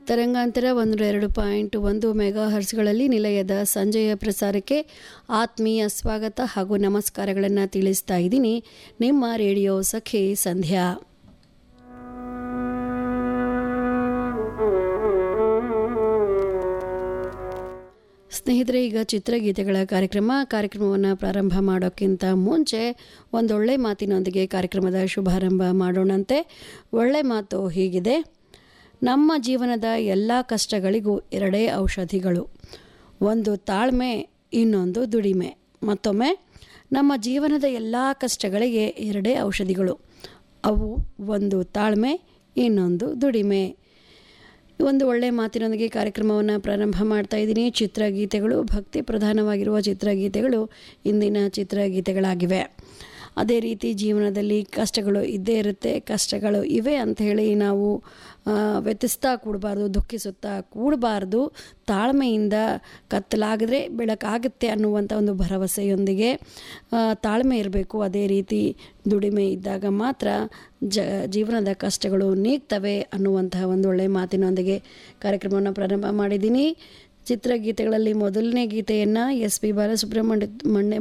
ತರಂಗಾಂತರ ಒಂದು ಎರಡು ಪಾಯಿಂಟ್ ಒಂದು ಮೆಗಾ ಹರ್ಸ್ಗಳಲ್ಲಿ ನಿಲಯದ ಸಂಜೆಯ ಪ್ರಸಾರಕ್ಕೆ ಆತ್ಮೀಯ ಸ್ವಾಗತ ಹಾಗೂ ನಮಸ್ಕಾರಗಳನ್ನು ತಿಳಿಸ್ತಾ ಇದ್ದೀನಿ ನಿಮ್ಮ ರೇಡಿಯೋ ಸಖಿ ಸಂಧ್ಯಾ ಸ್ನೇಹಿತರೆ ಈಗ ಚಿತ್ರಗೀತೆಗಳ ಕಾರ್ಯಕ್ರಮ ಕಾರ್ಯಕ್ರಮವನ್ನು ಪ್ರಾರಂಭ ಮಾಡೋಕ್ಕಿಂತ ಮುಂಚೆ ಒಂದೊಳ್ಳೆ ಮಾತಿನೊಂದಿಗೆ ಕಾರ್ಯಕ್ರಮದ ಶುಭಾರಂಭ ಮಾಡೋಣಂತೆ ಒಳ್ಳೆ ಮಾತು ಹೀಗಿದೆ ನಮ್ಮ ಜೀವನದ ಎಲ್ಲ ಕಷ್ಟಗಳಿಗೂ ಎರಡೇ ಔಷಧಿಗಳು ಒಂದು ತಾಳ್ಮೆ ಇನ್ನೊಂದು ದುಡಿಮೆ ಮತ್ತೊಮ್ಮೆ ನಮ್ಮ ಜೀವನದ ಎಲ್ಲ ಕಷ್ಟಗಳಿಗೆ ಎರಡೇ ಔಷಧಿಗಳು ಅವು ಒಂದು ತಾಳ್ಮೆ ಇನ್ನೊಂದು ದುಡಿಮೆ ಒಂದು ಒಳ್ಳೆಯ ಮಾತಿನೊಂದಿಗೆ ಕಾರ್ಯಕ್ರಮವನ್ನು ಪ್ರಾರಂಭ ಮಾಡ್ತಾ ಇದ್ದೀನಿ ಚಿತ್ರಗೀತೆಗಳು ಭಕ್ತಿ ಪ್ರಧಾನವಾಗಿರುವ ಚಿತ್ರಗೀತೆಗಳು ಇಂದಿನ ಚಿತ್ರಗೀತೆಗಳಾಗಿವೆ ಅದೇ ರೀತಿ ಜೀವನದಲ್ಲಿ ಕಷ್ಟಗಳು ಇದ್ದೇ ಇರುತ್ತೆ ಕಷ್ಟಗಳು ಇವೆ ಅಂತ ಹೇಳಿ ನಾವು ವ್ಯತಿಸ್ತಾ ಕೂಡಬಾರ್ದು ದುಃಖಿಸುತ್ತಾ ಕೂಡಬಾರ್ದು ತಾಳ್ಮೆಯಿಂದ ಕತ್ತಲಾಗಿದ್ರೆ ಬೆಳಕಾಗುತ್ತೆ ಅನ್ನುವಂಥ ಒಂದು ಭರವಸೆಯೊಂದಿಗೆ ತಾಳ್ಮೆ ಇರಬೇಕು ಅದೇ ರೀತಿ ದುಡಿಮೆ ಇದ್ದಾಗ ಮಾತ್ರ ಜ ಜೀವನದ ಕಷ್ಟಗಳು ನೀಗ್ತವೆ ಅನ್ನುವಂತಹ ಒಂದು ಒಳ್ಳೆಯ ಮಾತಿನೊಂದಿಗೆ ಕಾರ್ಯಕ್ರಮವನ್ನು ಪ್ರಾರಂಭ ಮಾಡಿದ್ದೀನಿ ಚಿತ್ರಗೀತೆಗಳಲ್ಲಿ ಮೊದಲನೇ ಗೀತೆಯನ್ನು ಎಸ್ ಪಿ ಬಾಲಸುಬ್ರಹ್ಮಣ್ಯ ಮಣ್ಯ